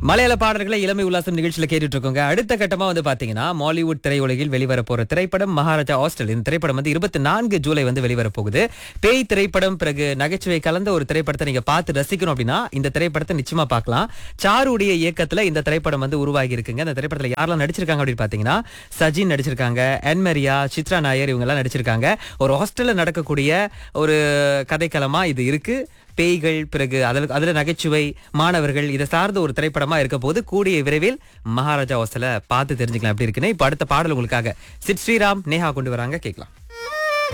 மலையாள பாடல்களை இளமை உல்லாசம் நிகழ்ச்சியில கேட்டுட்டு இருக்கோங்க அடுத்த கட்டமா வந்து பாத்தீங்கன்னா மாலிவுட் திரையுலகில் வெளிவர போற திரைப்படம் மகாராஜா ஹாஸ்டல் இந்த திரைப்படம் வந்து இருபத்தி நான்கு ஜூலை வந்து வெளிவர போகுது பேய் திரைப்படம் பிறகு நகைச்சுவை கலந்த ஒரு திரைப்படத்தை நீங்க பார்த்து ரசிக்கணும் அப்படின்னா இந்த திரைப்படத்தை நிச்சயமா பார்க்கலாம் சாருடைய இயக்கத்துல இந்த திரைப்படம் வந்து உருவாகி இருக்குங்க இந்த திரைப்படத்துல யாரெல்லாம் நடிச்சிருக்காங்க அப்படின்னு பாத்தீங்கன்னா சஜின் நடிச்சிருக்காங்க என்மரியா சித்ரா நாயர் இவங்க எல்லாம் நடிச்சிருக்காங்க ஒரு ஹாஸ்டல்ல நடக்கக்கூடிய ஒரு கதைக்களமா இது இருக்கு பேய்கள் பிறகு அதில் அதுல நகைச்சுவை மாணவர்கள் இதை சார்ந்த ஒரு திரைப்படமா இருக்க போது கூடிய விரைவில் மகாராஜா ஹாஸ்டலை பார்த்து தெரிஞ்சுக்கலாம் எப்படி இருக்குன்னு இப்ப அடுத்த பாடல் உங்களுக்காக சித் ஸ்ரீராம் நேஹா கொண்டு வராங்க கேட்கலாம்